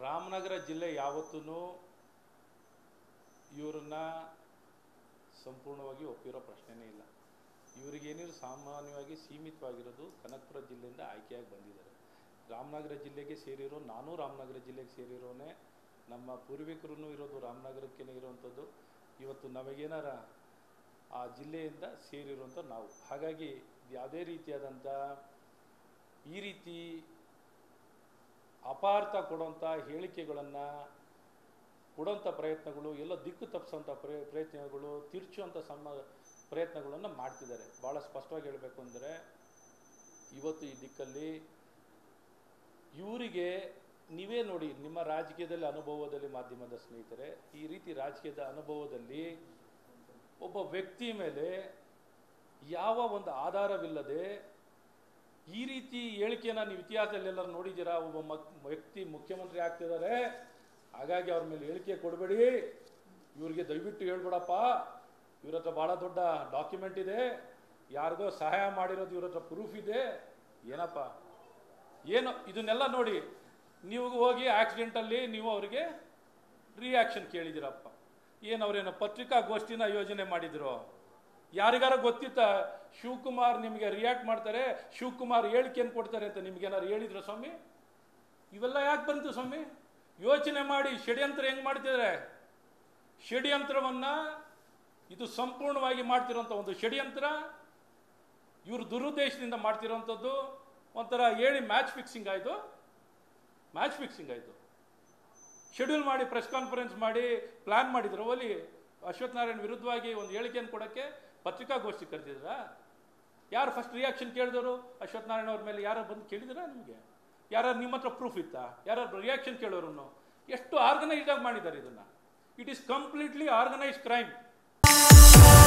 ರಾಮನಗರ ಜಿಲ್ಲೆ ಯಾವತ್ತೂ ಇವ್ರನ್ನ ಸಂಪೂರ್ಣವಾಗಿ ಒಪ್ಪಿರೋ ಪ್ರಶ್ನೆನೇ ಇಲ್ಲ ಇವರಿಗೇನಿದ್ರು ಸಾಮಾನ್ಯವಾಗಿ ಸೀಮಿತವಾಗಿರೋದು ಕನಕಪುರ ಜಿಲ್ಲೆಯಿಂದ ಆಯ್ಕೆಯಾಗಿ ಬಂದಿದ್ದಾರೆ ರಾಮನಗರ ಜಿಲ್ಲೆಗೆ ಸೇರಿರೋ ನಾನು ರಾಮನಗರ ಜಿಲ್ಲೆಗೆ ಸೇರಿರೋನೇ ನಮ್ಮ ಪೂರ್ವಿಕರು ಇರೋದು ರಾಮನಗರಕ್ಕೇ ಇರುವಂಥದ್ದು ಇವತ್ತು ನಮಗೇನಾರ ಆ ಜಿಲ್ಲೆಯಿಂದ ಸೇರಿರುವಂಥ ನಾವು ಹಾಗಾಗಿ ಯಾವುದೇ ರೀತಿಯಾದಂಥ ಈ ರೀತಿ ಅಪಾರ್ಥ ಕೊಡುವಂಥ ಹೇಳಿಕೆಗಳನ್ನು ಕೊಡುವಂಥ ಪ್ರಯತ್ನಗಳು ಎಲ್ಲ ದಿಕ್ಕು ತಪ್ಪಿಸೋಂಥ ಪ್ರಯ ಪ್ರಯತ್ನಗಳು ತಿರ್ಚುವಂಥ ಸಮ ಪ್ರಯತ್ನಗಳನ್ನು ಮಾಡ್ತಿದ್ದಾರೆ ಭಾಳ ಸ್ಪಷ್ಟವಾಗಿ ಹೇಳಬೇಕು ಅಂದರೆ ಇವತ್ತು ಈ ದಿಕ್ಕಲ್ಲಿ ಇವರಿಗೆ ನೀವೇ ನೋಡಿ ನಿಮ್ಮ ರಾಜಕೀಯದಲ್ಲಿ ಅನುಭವದಲ್ಲಿ ಮಾಧ್ಯಮದ ಸ್ನೇಹಿತರೆ ಈ ರೀತಿ ರಾಜಕೀಯದ ಅನುಭವದಲ್ಲಿ ಒಬ್ಬ ವ್ಯಕ್ತಿ ಮೇಲೆ ಯಾವ ಒಂದು ಆಧಾರವಿಲ್ಲದೆ ಈ ರೀತಿ ಹೇಳಿಕೆಯನ್ನು ನೀವು ಇತಿಹಾಸದಲ್ಲಿ ಎಲ್ಲರೂ ನೋಡಿದ್ದೀರಾ ಒಬ್ಬ ಮಕ್ ವ್ಯಕ್ತಿ ಮುಖ್ಯಮಂತ್ರಿ ಆಗ್ತಿದ್ದಾರೆ ಹಾಗಾಗಿ ಅವ್ರ ಮೇಲೆ ಹೇಳಿಕೆ ಕೊಡಬೇಡಿ ಇವ್ರಿಗೆ ದಯವಿಟ್ಟು ಹೇಳ್ಬೇಡಪ್ಪ ಇವ್ರ ಹತ್ರ ಭಾಳ ದೊಡ್ಡ ಡಾಕ್ಯುಮೆಂಟ್ ಇದೆ ಯಾರಿಗೋ ಸಹಾಯ ಮಾಡಿರೋದು ಇವ್ರ ಹತ್ರ ಪ್ರೂಫ್ ಇದೆ ಏನಪ್ಪ ಏನು ಇದನ್ನೆಲ್ಲ ನೋಡಿ ನೀವು ಹೋಗಿ ಆಕ್ಸಿಡೆಂಟಲ್ಲಿ ನೀವು ಅವರಿಗೆ ರಿಯಾಕ್ಷನ್ ಕೇಳಿದಿರಪ್ಪ ಏನು ಅವ್ರೇನು ಪತ್ರಿಕಾಗೋಷ್ಠಿನ ಯೋಜನೆ ಮಾಡಿದ್ರು ಯಾರಿಗಾರ ಗೊತ್ತಿತ್ತ ಶಿವಕುಮಾರ್ ನಿಮಗೆ ರಿಯಾಕ್ಟ್ ಮಾಡ್ತಾರೆ ಶಿವಕುಮಾರ್ ಹೇಳಿಕೆಯನ್ನು ಕೊಡ್ತಾರೆ ಅಂತ ನಿಮ್ಗೇನಾರು ಹೇಳಿದ್ರು ಸ್ವಾಮಿ ಇವೆಲ್ಲ ಯಾಕೆ ಬಂತು ಸ್ವಾಮಿ ಯೋಚನೆ ಮಾಡಿ ಷಡ್ಯಂತ್ರ ಹೆಂಗ್ ಮಾಡ್ತಿದ್ದಾರೆ ಷಡ್ಯಂತ್ರವನ್ನ ಇದು ಸಂಪೂರ್ಣವಾಗಿ ಮಾಡ್ತಿರೋಂಥ ಒಂದು ಷಡ್ಯಂತ್ರ ಇವರು ದುರುದ್ದೇಶದಿಂದ ಮಾಡ್ತಿರೋಂಥದ್ದು ಒಂಥರ ಹೇಳಿ ಮ್ಯಾಚ್ ಫಿಕ್ಸಿಂಗ್ ಆಯಿತು ಮ್ಯಾಚ್ ಫಿಕ್ಸಿಂಗ್ ಆಯಿತು ಶೆಡ್ಯೂಲ್ ಮಾಡಿ ಪ್ರೆಸ್ ಕಾನ್ಫರೆನ್ಸ್ ಮಾಡಿ ಪ್ಲಾನ್ ಮಾಡಿದ್ರು ಅಲ್ಲಿ ಅಶ್ವಥ್ ನಾರಾಯಣ್ ವಿರುದ್ಧವಾಗಿ ಒಂದು ಹೇಳಿಕೆಯನ್ನು ಕೊಡೋಕ್ಕೆ ಪತ್ರಿಕಾಗೋಷ್ಠಿ ಕರೆದಿದ್ರಾ ಯಾರು ಫಸ್ಟ್ ರಿಯಾಕ್ಷನ್ ಕೇಳಿದವರು ಅಶ್ವಥ್ ನಾರಾಯಣ ಅವ್ರ ಮೇಲೆ ಯಾರು ಬಂದು ಕೇಳಿದಿರಾ ನಿಮಗೆ ಯಾರು ನಿಮ್ಮ ಹತ್ರ ಪ್ರೂಫ್ ಇತ್ತಾ ಯಾರು ರಿಯಾಕ್ಷನ್ ಕೇಳೋರನ್ನು ಎಷ್ಟು ಆರ್ಗನೈಸ್ಡ್ ಆಗಿ ಮಾಡಿದ್ದಾರೆ ಇದನ್ನ it is completely organised crime